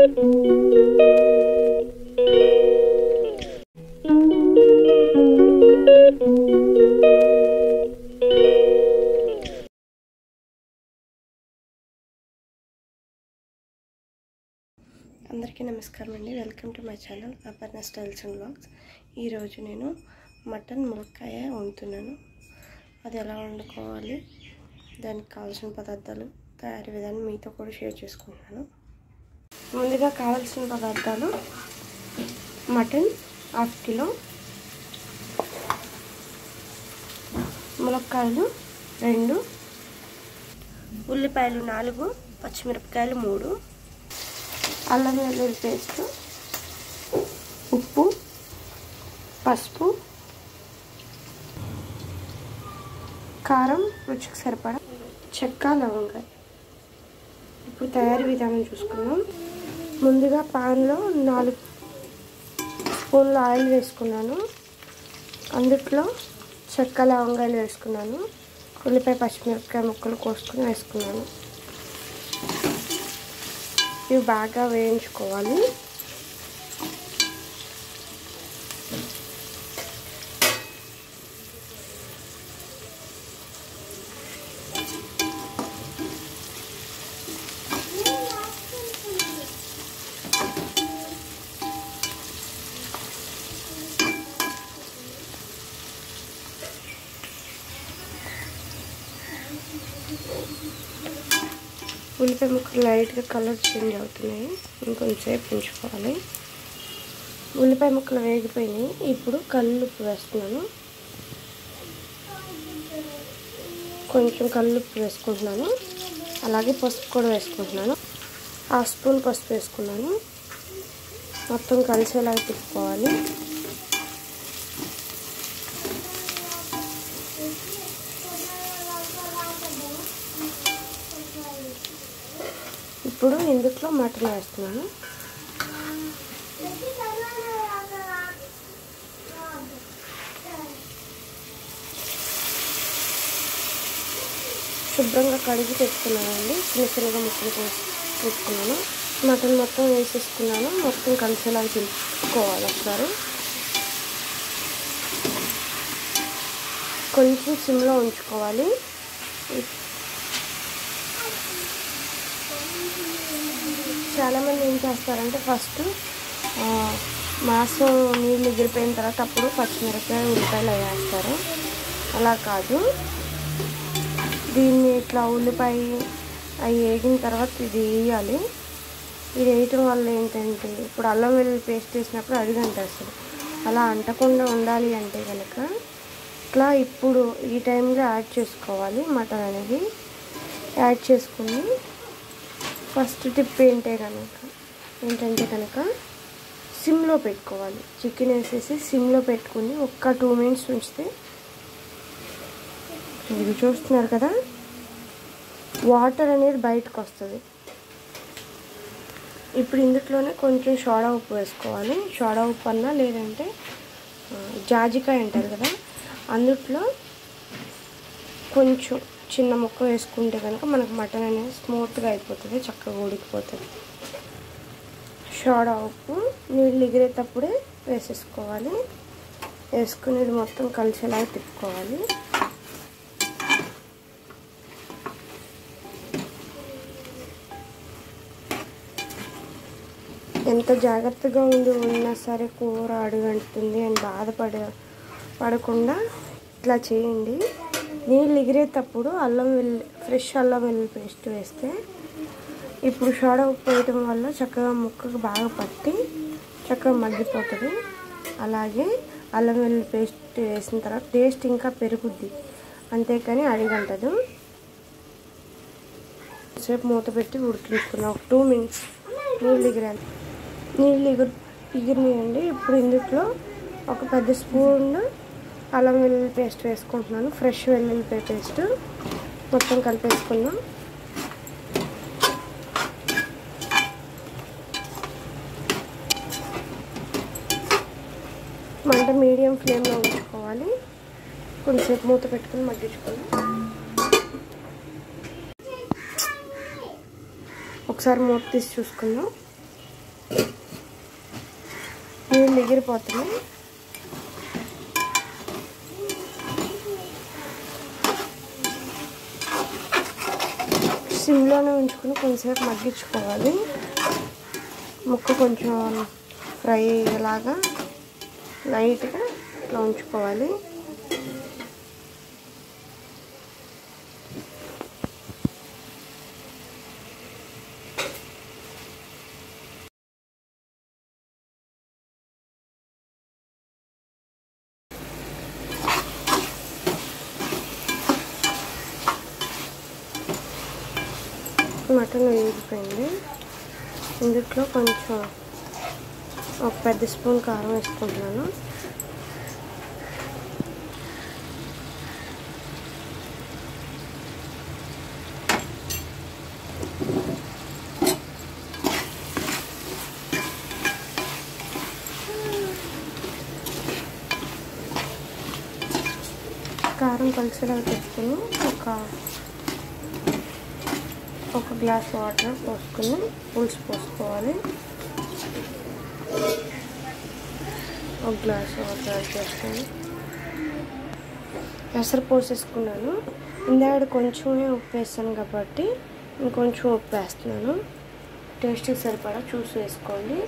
అందరికీ నమస్కారం అండి welcome to my channel Aparna styles and blogs ఈరోజు నేను మటన్ ములక్కాయ వండుతున్నాను అది ఎలా వండుకోవాలి దానికి కావాల్సిన పదార్థాలు తయారీ విధానం మీతో కూడా షేర్ చేసుకుంటున్నాను ముందుగా కావాల్సిన పదార్థాలు మటన్ హాఫ్ కిలో ములక్కాయలు రెండు ఉల్లిపాయలు నాలుగు పచ్చిమిరపకాయలు మూడు అల్లం వెల్లుల్లి పేస్ట్ ఉప్పు పసుపు కారం రుచికి సరిపడా చెక్క లవంగా ఇప్పుడు తయారీ విధానం చూసుకుందాం ముందుగా పాన్లో నాలుగు స్పూన్లు ఆయిల్ వేసుకున్నాను అందుట్లో చెక్క లవంగాయలు వేసుకున్నాను ఉల్లిపాయ పచ్చిమిరపకాయ ముక్కలు కోసుకొని వేసుకున్నాను ఇవి బాగా వేయించుకోవాలి ఉల్లిపాయ ముక్కలు లైట్గా కలర్ చేంజ్ అవుతున్నాయి ఇంకొంచెంసేపు ఉంచుకోవాలి ఉల్లిపాయ ముక్కలు వేగిపోయినాయి ఇప్పుడు కల్లుప్పు వేస్తున్నాను కొంచెం కల్లుప్పు వేసుకుంటున్నాను అలాగే పసుపు కూడా వేసుకుంటున్నాను హాఫ్ స్పూన్ పసుపు వేసుకున్నాను మొత్తం కలిసేలాగా తిప్పుకోవాలి ఇప్పుడు ఇందులో మటన్ వేస్తున్నాను శుభ్రంగా కడిగి పెట్టుకున్నానండి చిన్న చిన్నగా ముక్కలు పెట్టుకున్నాను మటన్ మొత్తం వేసేసుకున్నాను మొత్తం కలిసేలా తిప్పుకోవాలి ఒకసారి కొంచెం సిమ్లో ఉంచుకోవాలి చాలామంది ఏం చేస్తారంటే ఫస్ట్ మాంసం నీళ్ళు ఎగిరిపోయిన తర్వాత అప్పుడు పచ్చిమిరపకాయ ఉల్లిపాయలు వేస్తారు అలా కాదు దీన్ని ఇట్లా ఉల్లిపాయ అవి వేగిన తర్వాత ఇది వేయాలి ఇది వేయటం వల్ల ఏంటంటే ఇప్పుడు అల్లం వెల్లుల్లి పేస్ట్ వేసినప్పుడు అడిగి అంటేస్తుంది అలా అంటకుండా ఉండాలి అంటే కనుక ఇట్లా ఇప్పుడు ఈ టైంలో యాడ్ చేసుకోవాలి మటన్ అనేది యాడ్ చేసుకుని ఫస్ట్ టిప్ ఏంటే కనుక ఏంటంటే కనుక సిమ్లో పెట్టుకోవాలి చికెన్ వేసేసి సిమ్లో పెట్టుకుని ఒక్క టూ మినిట్స్ ఉంచితే ఇది చూస్తున్నారు కదా వాటర్ అనేది బయటకు వస్తుంది ఇప్పుడు ఇందులోనే కొంచెం సోడా ఉప్పు వేసుకోవాలి సోడా ఉప్పు అన్నా లేదంటే జాజికాయ అంటారు కదా అందుట్లో కొంచెం చిన్న ముక్క వేసుకుంటే కనుక మనకు మటన్ అనేది స్మూత్గా అయిపోతుంది చక్కగా ఉడికిపోతుంది సోడా ఉప్పు నీళ్ళు ఎగిరేటప్పుడే వేసేసుకోవాలి వేసుకుని ఇది మొత్తం కలిసేలాగా తిప్పుకోవాలి ఎంత జాగ్రత్తగా ఉండి ఉన్నా సరే కూర అడుగంటుంది అని బాధపడ పడకుండా ఇట్లా చేయండి నీళ్ళు ఎగిరేటప్పుడు అల్లం వెల్లి ఫ్రెష్ అల్లం వెల్లుల్లి పేస్ట్ వేస్తే ఇప్పుడు సోడా ఉప్పు వేయటం వల్ల చక్కగా ముక్కకు బాగా పట్టి చక్కగా మగ్గిపోతుంది అలాగే అల్లం వెల్లుల్లి పేస్ట్ వేసిన తర్వాత టేస్ట్ ఇంకా పెరుగుద్ది అంతేకాని అడిగంటదు సేపు మూత పెట్టి ఉడికించుకున్నాం ఒక టూ మినిట్స్ నీళ్ళు ఎగిరాలి నీళ్ళు ఎగురు ఎగిరినాయండి ఇప్పుడు ఇందులో ఒక పెద్ద స్పూన్ అల్లం వెల్లుల్లి పేస్ట్ వేసుకుంటున్నాను ఫ్రెష్ వెల్లుల్లిపాయ పేస్ట్ మొత్తం కలిపేసుకున్నాం మంట మీడియం ఫ్లేమ్లో ఉంచుకోవాలి కొంచెంసేపు మూత పెట్టుకుని మగ్గించుకోవాలి ఒకసారి మూత తీసి చూసుకుందాం ఎగిరిపోతున్నాయి సిమ్లోనే ఉంచుకుని కొంచెంసేపు మగ్గించుకోవాలి ముక్క కొంచెం ఫ్రై అయ్యేలాగా లైట్గా ఇట్లా ఉంచుకోవాలి మటన్ వేగిపోయింది ఇందులో కొంచెం ఒక పెద్ద స్పూన్ కారం వేసుకుంటున్నాను కారం కలిసేలాగా పెట్టుకుని ఒక ఒక గ్లాస్ వాటర్ పోసుకుని పులుసు పోసుకోవాలి ఒక గ్లాస్ వాటర్ యాడ్ చేసుకొని ఎసరు పోసేసుకున్నాను ఇందాక కొంచెమే ఉప్పు వేస్తాను కాబట్టి ఇంకొంచెం ఉప్పు వేస్తున్నాను టేస్ట్కి సరిపడా చూసి వేసుకోండి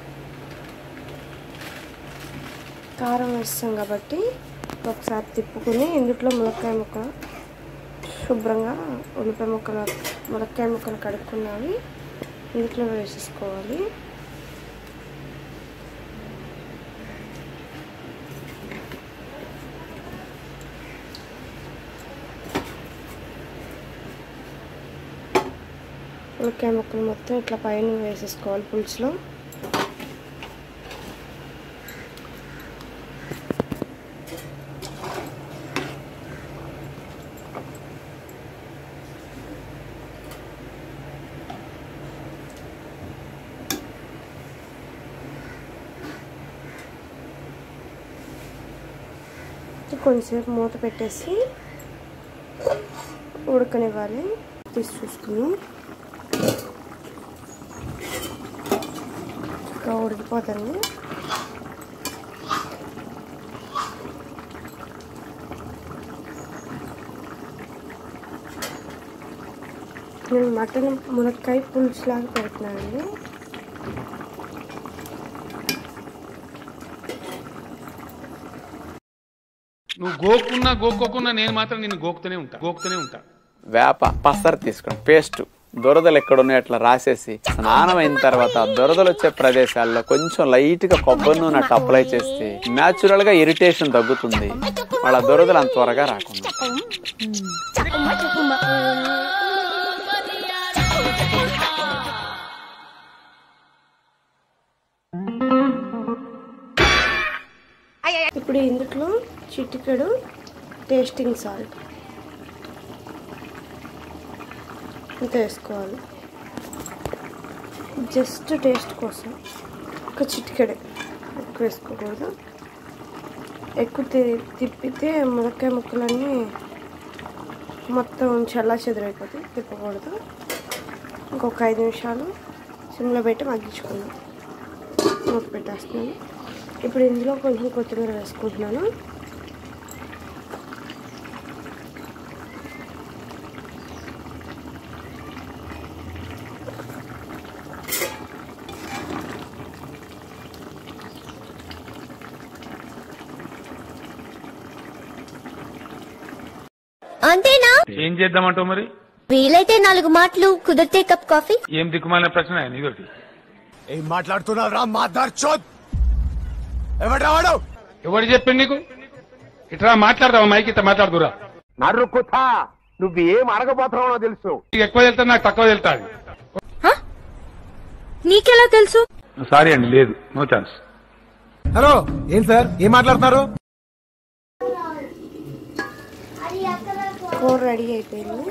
కారం వేస్తాం కాబట్టి ఒకసారి తిప్పుకుని ఇందులో ములక్కాయ ముక్క శుభ్రంగా ఉల్లిపాయ ముక్కలు ములక్కాయ ముక్కలు కడుక్కున్నవి ఇందులో వేసేసుకోవాలి ములక్కాయ ముక్కలు మొత్తం ఇట్లా పైన వేసేసుకోవాలి పులుసులో కొంచెంసేపు మూత పెట్టేసి ఉడకనివ్వాలి తీసి చూసుకున్నాం ఇంకా ఉడికిపోతుంది నేను మటన్ మునక్కాయ పులుసు లాగా పెడుతున్నానండి నువ్వు గోకున్నా గోక్కోకున్నా నేను మాత్రం నిన్ను గోకుతూనే ఉంటా గోకుతూనే ఉంటా వేప పసరు తీసుకోండి పేస్ట్ దురదలు ఎక్కడున్నాయో అట్లా రాసేసి స్నానం అయిన తర్వాత దురదలు వచ్చే ప్రదేశాల్లో కొంచెం లైట్ గా కొబ్బరి నూనె అట్లా అప్లై చేస్తే న్యాచురల్ గా ఇరిటేషన్ తగ్గుతుంది వాళ్ళ దురదలు అంత త్వరగా రాకుండా ఇప్పుడు ఇందులో చిటికెడు టేస్టింగ్ సాల్ట్ ఇంత వేసుకోవాలి జస్ట్ టేస్ట్ కోసం ఒక చిటికెడే ఎక్కువ వేసుకోకూడదు ఎక్కువ తి- తిప్పితే మునక్కాయ ముక్కలన్నీ మొత్తం చల్లా చెదురైపోతాయి తిప్పకూడదు ఇంకొక ఐదు నిమిషాలు సిమ్లో పెట్టి మగ్గించుకుందాం మూత పెట్టేస్తున్నాను ఇప్పుడు ఇందులో కొంచెం కొత్తిమీర వేసుకుంటున్నాను అంతేనా ఏం చేద్దామంటావు మరి వీలైతే నాలుగు మాటలు కుదిరితే కప్ కాఫీ ఏం దిక్కుమాలిన ప్రశ్న ఇదొకటి ఏం మాట్లాడుతున్నావు రా మాదార్ చోద్ ఎవడ్రా వాడు ఎవడు చెప్పింది నీకు ఇట్లా మాట్లాడదావా మైకి ఇట్లా మాట్లాడుతురా నరుకుతా నువ్వు ఏం అడగబోతున్నావో తెలుసు నీకు ఎక్కువ వెళ్తా నాకు తక్కువ వెళ్తాది నీకెలా తెలుసు సారీ అండి లేదు నో ఛాన్స్ హలో ఏం సార్ ఏం మాట్లాడుతున్నారు కూర రెడీ అయిపోయింది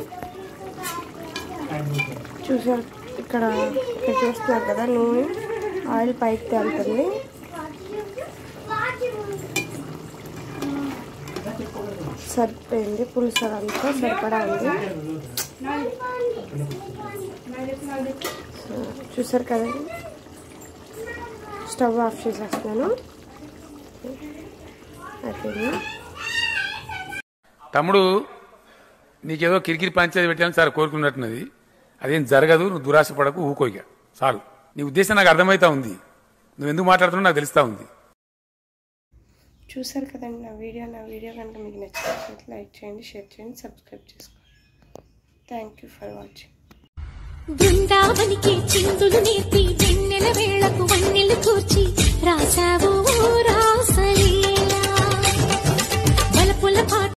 చూసారు ఇక్కడ ఇక్కడ చూస్తున్నారు కదా నూనె ఆయిల్ పైకి తేలుతుంది సరిపోయింది పులుసు అంతా సరిపడా ఉంది సో, చూసారు కదండి స్టవ్ ఆఫ్ చేసేస్తున్నాను అది అది తమ్ముడు నీకేదో కిరికిరి పంచాయతీ పెట్టాలని సార్ కోరుకున్నట్టున్నది అదేం జరగదు నువ్వు దురాశ పడకు ఊకోయిక చాలు నీ ఉద్దేశం నాకు అర్థమవుతా ఉంది నువ్వు ఎందుకు మాట్లాడుతున్నావు నాకు తెలుస్తా ఉంది చూసారు కదండి నా వీడియో నా వీడియో కనుక మీకు నచ్చినట్లయితే లైక్ చేయండి షేర్ చేయండి సబ్స్క్రైబ్ చేసుకోండి థ్యాంక్ యూ ఫర్ వాచింగ్ బృందావనికి చిందులు నేర్పి వెన్నెల వేళకు వన్నెలు కూర్చి రాసావు రాస